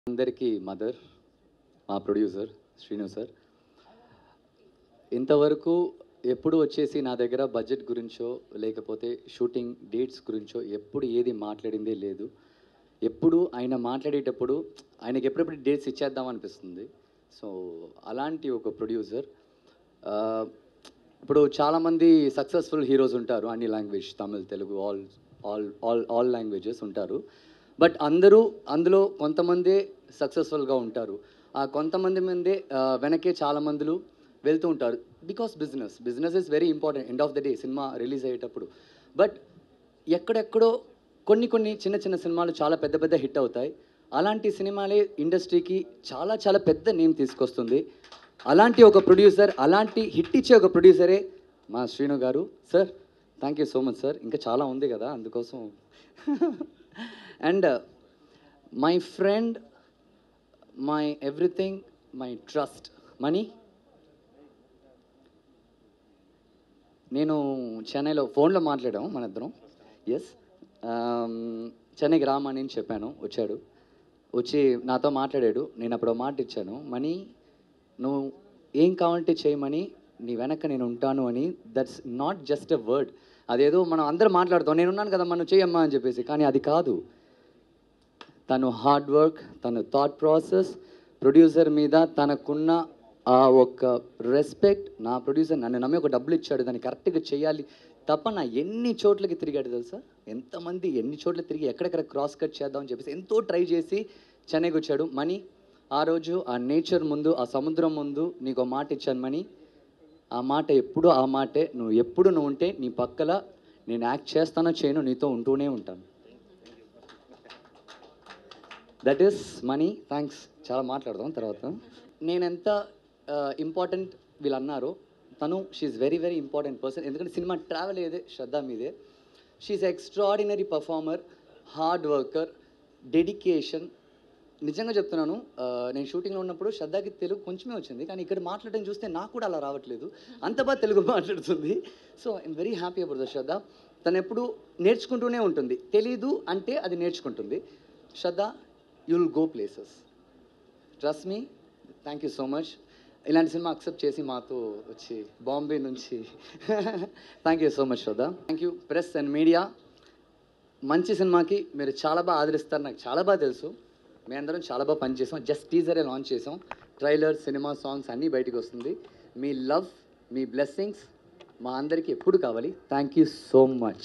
అందరికీ మదర్ మా producer Srinu sir ఇంతవరకు ఎప్పుడు వచ్చేసి నా దగ్గర బడ్జెట్ గురించో లేకపోతే షూటింగ్ డేట్స్ గురించో ఎప్పుడు ఏది మాట్లాడిందే లేదు ఎప్పుడు ఆయన మాట్లాడేటప్పుడు ఆయనకి ఎప్పుడెప్పుడు డేట్స్ ఇచ్చేద్దాం అనిపిస్తుంది సో అలాంటి ఒక ప్రొడ్యూసర్ ఇప్పుడు చాలామంది సక్సెస్ఫుల్ హీరోస్ ఉంటారు అన్ని language Tamil Telugu all all all all languages ఉంటారు బట్ అందరూ అందులో కొంతమందే సక్సెస్ఫుల్గా ఉంటారు ఆ కొంతమంది మందే ఆ, వెనకే చాలా మందులు వెళ్తూ ఉంటారు because business business is very important end of the day cinema release అయ్యేటప్పుడు బట్ ఎక్కడెక్కడో కొన్ని కొన్ని చిన్న చిన్న సినిమాలు చాలా పెద్ద పెద్ద హిట్ అవుతాయి అలాంటి సినిమాలే ఇండస్ట్రీకి చాలా చాలా పెద్ద నేమ్ తీసుకొస్తుంది అలాంటి ఒక ప్రొడ్యూసర్ అలాంటి హిట్ ఇచ్చే ఒక ప్రొడ్యూసరే మా శ్రీను గారు sir thank you so much sir ఇంకా చాలా ఉంది కదా అందుకోసం and my friend my everything my trust money నేను చెన్నైలో ఫోన్లో మాట్లాడాము మన ఇద్దరం ఎస్ చెన్నైకి రామని నేను చెప్పాను వచ్చాడు వచ్చి నాతో మాట్లాడాడు నేను అప్పుడు ఒక మాట ఇచ్చాను మనీ నువ్వు ఏం కావాలంటే చేయమని నీ వెనక నేను ఉంటాను అని that's not just a word అదేదో మనం అందరం మాట్లాడుతాం నేను ఉన్నాను కదా మనం చేయమ్మా అని చెప్పేసి కానీ అది కాదు తను హార్డ్ వర్క్ తన థాట్ ప్రాసెస్ ప్రొడ్యూసర్ మీద తనకున్న ఆ ఒక రెస్పెక్ట్ నా ప్రొడ్యూసర్ నన్ను నమ్మి ఒక డబ్బులు ఇచ్చాడు దాన్ని కరెక్ట్గా చేయాలి తప్ప నా ఎన్ని చోట్లకి తిరిగాడు తెలుసా ఎంతమంది ఎన్ని చోట్ల తిరిగి ఎక్కడెక్కడ క్రాస్ కట్ చేద్దాం అని చెప్పేసి ఎంతో ట్రై చేసి చెన్నైకి వచ్చాడు మనీ ఆ రోజు ఆ నేచర్ ముందు ఆ సముద్రం ముందు నీకు ఒక మాట ఇచ్చాను మనీ ఆ మాట ఎప్పుడు ఆ మాటే నువ్వు ఎప్పుడు నువ్వు ఉంటే నీ పక్కల నేను యాక్ట్ చేస్తానో చేయను నీతో ఉంటూనే ఉంటాను దట్ ఈస్ మనీ థ్యాంక్స్ చాలా మాట్లాడదాం తర్వాత నేను ఎంత ఇంపార్టెంట్ వీళ్ళు అన్నారో తను she very very important person ఎందుకంటే సినిమా ట్రావెల్ ఏదే శ్రద్ధ మీదే she extraordinary performer hard worker dedication నిజంగా చెప్తున్నాను ఆ, నేను షూటింగ్లో ఉన్నప్పుడు శ్రద్ధకి తెలుగు కొంచెమే వచ్చింది కానీ ఇక్కడ మాట్లాడడం చూస్తే నాకు కూడా అలా రావట్లేదు అంత బాగా తెలుగు మాట్లాడుతుంది so I'm very happy about the Shraddha తను ఎప్పుడు నేర్చుకుంటూనే ఉంటుంది తెలీదు అంటే అది నేర్చుకుంటుంది Shraddha you will go places trust me thank you so much ఇలాంటి సినిమా అక్సెప్ట్ చేసి మాతో వచ్చి బాంబే నుంచి thank you so much Shraddha thank you press and media మంచి సినిమాకి మీరు చాలా బాగా ఆదరిస్తారు నాకు చాలా బాగా తెలుసు మేము అందరం చాలా బాగా పనిచేసాం జస్ట్ టీజరే లాంచ్ చేసాం ట్రైలర్ సినిమా సాంగ్స్ అన్నీ బయటకు వస్తుంది మీ లవ్ మీ బ్లెస్సింగ్స్ మా అందరికీ ఎప్పుడు కావాలి థ్యాంక్ యూ సో మచ్